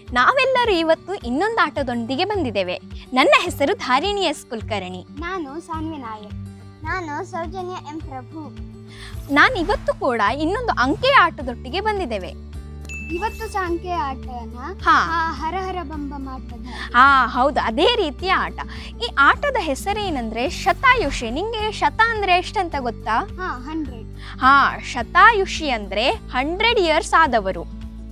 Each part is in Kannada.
ನಾವೆಲ್ಲರೂ ಇವತ್ತು ಇನ್ನೊಂದು ಆಟದೊಂದಿಗೆ ಬಂದಿದ್ದೇವೆ ನನ್ನ ಹೆಸರು ಧಾರಿಣಿ ಎಸ್ ಕುಲಕರ್ಣಿ ನಾನು ಸಾನ್ವಿ ನಾಯಕ್ ನಾನು ಸೌಜನ್ಯ ಎಂ ಪ್ರಭು ನಾನು ಇವತ್ತು ಕೂಡ ಇನ್ನೊಂದು ಅಂಕೆ ಆಟದೊಟ್ಟಿಗೆ ಬಂದಿದ್ದೇವೆ ಇವತ್ತು ಸಾಂಖ್ಯ ಆಟನ ಹಾ ಆ ಹರಹರ ಬಂಬ ಆಟದ ಹಾ ಹೌದು ಅದೇ ರೀತಿಯ ಆಟ ಈ ಆಟದ ಹೆಸರೇನಂದ್ರೆ ಶತಾಯುಷಿ ನಿಂಗೆ ಶತ ಅಂದ್ರೆ ಎಷ್ಟಂತ ಗೊತ್ತಾ ಹಾ ಹಂಡ್ರೆಡ್ ಹಾ ಶತಾಯುಷಿ ಅಂದ್ರೆ ಹಂಡ್ರೆಡ್ ಇಯರ್ಸ್ ಆದವರು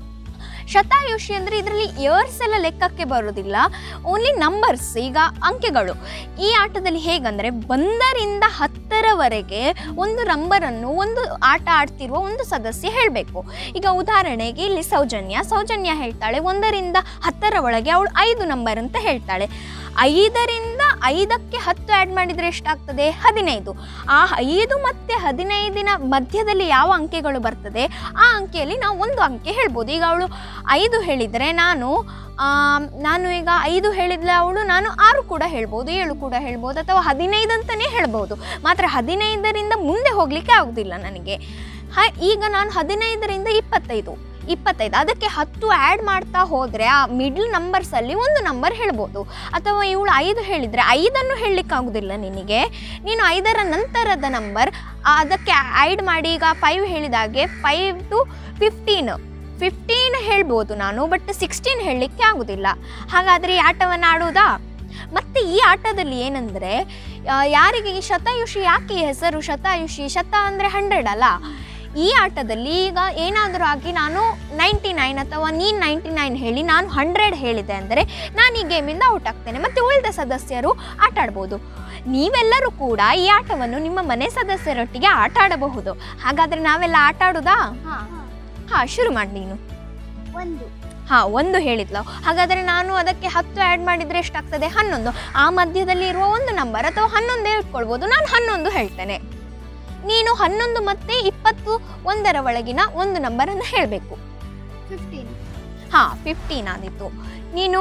ಶತಾಯುಷಿ ಅಂದ್ರೆ ಇದರಲ್ಲಿ ಇಯರ್ಸ್ ಎಲ್ಲ ಲೆಕ್ಕಕ್ಕೆ ಬರೋದಿಲ್ಲ ಓನ್ಲಿ ನಂಬರ್ಸ್ ಈಗ ಅಂಕೆಗಳು ಈ ಆಟದಲ್ಲಿ ಹೇಗಂದ್ರೆ ಒಂದರಿಂದ ಹತ್ತರವರೆಗೆ ಒಂದು ನಂಬರನ್ನು ಒಂದು ಆಟ ಆಡ್ತಿರುವ ಒಂದು ಸದಸ್ಯ ಹೇಳಬೇಕು ಈಗ ಉದಾಹರಣೆಗೆ ಇಲ್ಲಿ ಸೌಜನ್ಯ ಸೌಜನ್ಯ ಹೇಳ್ತಾಳೆ ಒಂದರಿಂದ ಹತ್ತರ ಒಳಗೆ ಅವಳು ಐದು ನಂಬರ್ ಅಂತ ಹೇಳ್ತಾಳೆ ಐದರಿಂದ ಐದಕ್ಕೆ ಹತ್ತು ಆ್ಯಡ್ ಮಾಡಿದರೆ ಎಷ್ಟಾಗ್ತದೆ ಹದಿನೈದು ಆ ಐದು ಮತ್ತು ಹದಿನೈದಿನ ಮಧ್ಯದಲ್ಲಿ ಯಾವ ಅಂಕೆಗಳು ಬರ್ತದೆ ಆ ಅಂಕೆಯಲ್ಲಿ ನಾವು ಒಂದು ಅಂಕೆ ಹೇಳ್ಬೋದು ಈಗ ಅವಳು ಐದು ಹೇಳಿದರೆ ನಾನು ಆಮ್, ನಾನು ಈಗ ಐದು ಹೇಳಿದ್ಲೆ ಅವಳು ನಾನು ಆರು ಕೂಡ ಹೇಳ್ಬೋದು ಏಳು ಕೂಡ ಹೇಳ್ಬೋದು ಅಥವಾ ಹದಿನೈದು ಅಂತಲೇ ಹೇಳ್ಬೋದು ಮಾತ್ರ ಹದಿನೈದರಿಂದ ಮುಂದೆ ಹೋಗಲಿಕ್ಕೆ ಆಗೋದಿಲ್ಲ ನನಗೆ ಹ ಈಗ ನಾನು ಹದಿನೈದರಿಂದ ಇಪ್ಪತ್ತೈದು ಇಪ್ಪತ್ತೈದು ಅದಕ್ಕೆ ಹತ್ತು ಆ್ಯಡ್ ಮಾಡ್ತಾ ಹೋದರೆ ಆ ಮಿಡ್ಲ್ ನಂಬರ್ಸಲ್ಲಿ ಒಂದು ನಂಬರ್ ಹೇಳ್ಬೋದು ಅಥವಾ ಇವಳು ಐದು ಹೇಳಿದರೆ ಐದನ್ನು ಹೇಳಲಿಕ್ಕಾಗೋದಿಲ್ಲ ನಿನಗೆ ನೀನು ಐದರ ನಂತರದ ನಂಬರ್ ಅದಕ್ಕೆ ಆ್ಯಡ್ ಮಾಡಿ ಈಗ ಫೈವ್ ಹೇಳಿದಾಗೆ ಫೈವ್ ಟು ಫಿಫ್ಟೀನ್ ಫಿಫ್ಟೀನ್ ಹೇಳ್ಬೋದು ನಾನು ಬಟ್ ಸಿಕ್ಸ್ಟೀನ್ ಹೇಳಲಿಕ್ಕೆ ಆಗೋದಿಲ್ಲ ಹಾಗಾದರೆ ಈ ಆಟವನ್ನು ಆಡುವುದಾ ಮತ್ತು ಈ ಆಟದಲ್ಲಿ ಏನಂದರೆ ಯಾರಿಗೆ ಈ ಶತಾಯುಷಿ ಯಾಕೆ ಈ ಹೆಸರು ಶತಾಯುಷಿ ಶತ ಅಂದರೆ ಹಂಡ್ರೆಡ್ ಅಲ್ಲ ಈ ಆಟದಲ್ಲಿ ಈಗ ಏನಾದರೂ ಆಗಿ ನಾನು ನೈಂಟಿ ನೈನ್ ಅಥವಾ ನೀನು ನೈಂಟಿ ನೈನ್ ಹೇಳಿ ನಾನು ಹಂಡ್ರೆಡ್ ಹೇಳಿದೆ ಅಂದರೆ ನಾನು ಈ ಗೇಮಿಂದ ಔಟ್ ಆಗ್ತೇನೆ ಮತ್ತು ಉಳಿದ ಸದಸ್ಯರು ಆಟ ಆಡ್ಬೋದು ನೀವೆಲ್ಲರೂ ಕೂಡ ಈ ಆಟವನ್ನು ನಿಮ್ಮ ಮನೆ ಸದಸ್ಯರೊಟ್ಟಿಗೆ ಆಟ ಆಡಬಹುದು ಹಾಗಾದರೆ ನಾವೆಲ್ಲ ಆಟ ಆಡೋದಾ ಹಾ ಹಾಂ ಶುರು ಮಾಡಿ ನೀನು ಒಂದು ಹಾಂ ಒಂದು ಹೇಳಿದ್ಲು ಹಾಗಾದರೆ ನಾನು ಅದಕ್ಕೆ ಹತ್ತು ಆ್ಯಡ್ ಮಾಡಿದರೆ ಎಷ್ಟಾಗ್ತದೆ ಹನ್ನೊಂದು ಆ ಮಧ್ಯದಲ್ಲಿ ಇರುವ ಒಂದು ನಂಬರ್ ಅಥವಾ ಹನ್ನೊಂದೇ ಇಟ್ಕೊಳ್ಬೋದು ನಾನು ಹನ್ನೊಂದು ಹೇಳ್ತೇನೆ ನೀನು ಹನ್ನೊಂದು ಮತ್ತು ಇಪ್ಪತ್ತು ಒಂದರ ಒಳಗಿನ ಒಂದು ನಂಬರನ್ನು ಹೇಳಬೇಕು ಫಿಫ್ಟೀನ್ ಹಾಂ ಫಿಫ್ಟೀನ್ ಆದಿತ್ತು ನೀನು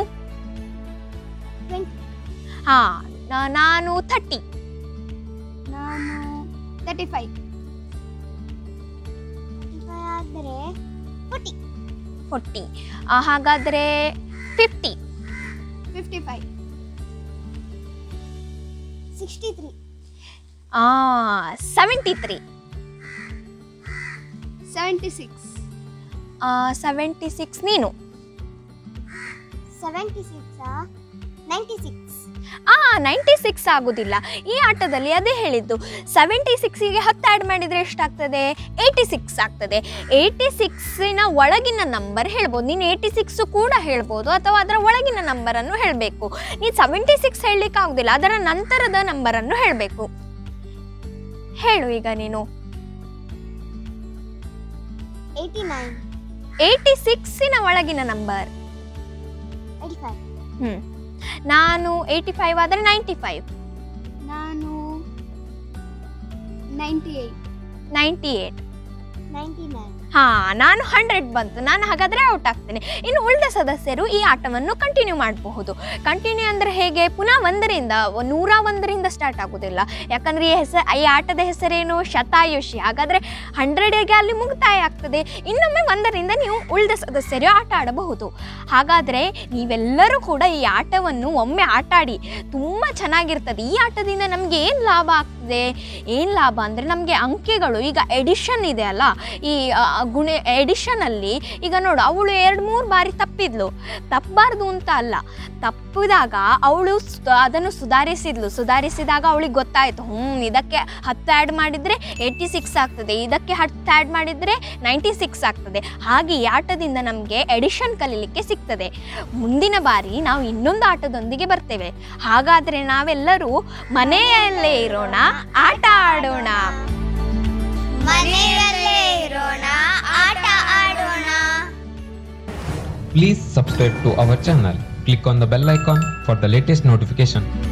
ಟ್ವೆಂಟಿ ಹಾಂ ನಾನು ಥರ್ಟಿ ನಾನು ತರ್ಟಿ ಫೈವ್ ಆದರೆ ಫೋರ್ಟಿ ಫೋರ್ಟಿ ಹಾಗಾದರೆ fifty fifty five sixty three seventy three seventy six seventy six ನೀನು ಸೆವೆಂಟಿ ಸಿಕ್ಸಾ ನೈಂಟಿ ಸಿಕ್ಸ್ ಆ ನೈಂಟಿ ಸಿಕ್ಸ್ ಆಗೋದಿಲ್ಲ ಈ ಆಟದಲ್ಲಿ ಅದೇ ಹೇಳಿದ್ದು ಸೆವೆಂಟಿ ಸಿಕ್ಸಿಗೆ ಹತ್ತು ಆ್ಯಡ್ ಮಾಡಿದರೆ ಎಷ್ಟಾಗ್ತದೆ ಏಯ್ಟಿ ಸಿಕ್ಸ್ ಆಗ್ತದೆ ಏಯ್ಟಿ ಸಿಕ್ಸಿನ ಒಳಗಿನ ನಂಬರ್ ಹೇಳ್ಬೋದು ನೀನು ಏಯ್ಟಿ ಸಿಕ್ಸು ಕೂಡ ಹೇಳ್ಬೋದು ಅಥವಾ ಅದರ ಒಳಗಿನ ನಂಬರನ್ನು ಹೇಳಬೇಕು ನೀನು ಸೆವೆಂಟಿ ಸಿಕ್ಸ್ ಹೇಳಲಿಕ್ಕೆ ಆಗೋದಿಲ್ಲ ಅದರ ನಂತರದ ನಂಬರನ್ನು ಹೇಳಬೇಕು ಹೇಳು ಈಗ ನೀನು ಏಯ್ಟಿ ನೈನ್ ಏಯ್ಟಿ ಸಿಕ್ಸಿನ ಒಳಗಿನ ನಂಬರ್ ಏಯ್ಟಿ ಫೈವ್ ಹ್ಞೂ ನಾನು ಏಯ್ಟಿ ಫೈವ್ ಆದರೆ ನೈಂಟಿ ಫೈವ್ ನಾನು ninety eight ninety eight ninety nine ಹಾ ನಾನು ಹಂಡ್ರೆಡ್ ಬಂತು ನಾನು ಹಾಗಾದರೆ ಔಟ್ ಆಗ್ತೇನೆ ಇನ್ನು ಉಳಿದ ಸದಸ್ಯರು ಈ ಆಟವನ್ನು ಕಂಟಿನ್ಯೂ ಮಾಡಬಹುದು ಕಂಟಿನ್ಯೂ ಅಂದರೆ ಹೇಗೆ ಪುನಃ ಒಂದರಿಂದ ಒ- ನೂರ ಒಂದರಿಂದ ಸ್ಟಾರ್ಟ್ ಆಗೋದಿಲ್ಲ ಯಾಕಂದರೆ ಈ ಹೆಸರು ಈ ಆಟದ ಹೆಸರೇನು ಶತಾಯುಷಿ ಹಾಗಾದರೆ ಹಂಡ್ರೆಡಿಗೆ ಅಲ್ಲಿ ಮುಕ್ತಾಯ ಆಗ್ತದೆ ಇನ್ನೊಮ್ಮೆ ಒಂದರಿಂದ ನೀವು ಉಳಿದ ಸದಸ್ಯರು ಆಟ ಆಡಬಹುದು ಹಾಗಾದರೆ ನೀವೆಲ್ಲರೂ ಕೂಡ ಈ ಆಟವನ್ನು ಒಮ್ಮೆ ಆಟ ಆಡಿ ತುಂಬ ಚೆನ್ನಾಗಿರ್ತದೆ ಈ ಆಟದಿಂದ ನಮಗೆ ಏನು ಲಾಭ ಆಗ್ತದೆ ಏನು ಲಾಭ ಅಂದರೆ ನಮಗೆ ಅಂಕೆಗಳು ಈಗ ಎಡಿಷನ್ ಇದೆ ಅಲ್ಲ ಈ ಆ, ಗುಣ ಎಡಿಷನಲ್ಲಿ ಈಗ ನೋಡು ಅವಳು ಎರಡು ಮೂರು ಬಾರಿ ತಪ್ಪಿದ್ಲು ತಪ್ಪಬಾರ್ದು ಅಂತ ಅಲ್ಲ ತಪ್ಪಿದಾಗ ಅವಳು ಅದನ್ನು ಸುಧಾರಿಸಿದ್ಲು ಸುಧಾರಿಸಿದಾಗ ಅವಳಿಗೆ ಗೊತ್ತಾಯಿತು ಹ್ಞೂ ಇದಕ್ಕೆ ಹತ್ತು ಆ್ಯಡ್ ಮಾಡಿದರೆ ಏಯ್ಟಿ ಸಿಕ್ಸ್ ಆಗ್ತದೆ ಇದಕ್ಕೆ ಹತ್ತು ಆ್ಯಡ್ ಮಾಡಿದರೆ ನೈಂಟಿ ಸಿಕ್ಸ್ ಆಗ್ತದೆ ಹಾಗೆ ಈ ಆಟದಿಂದ ನಮಗೆ ಎಡಿಷನ್ ಕಲೀಲಿಕ್ಕೆ ಸಿಗ್ತದೆ ಮುಂದಿನ ಬಾರಿ ನಾವು ಇನ್ನೊಂದು ಆಟದೊಂದಿಗೆ ಬರ್ತೇವೆ ಹಾಗಾದರೆ ನಾವೆಲ್ಲರೂ ಮನೆಯಲ್ಲೇ ಇರೋಣ ಆಟ ಆಡೋಣ ಮನೆಯಲ್ಲೇ ಇರೋಣ ಆಟ ಆಡೋಣ Please subscribe to our channel. Click on the bell icon for the latest notification.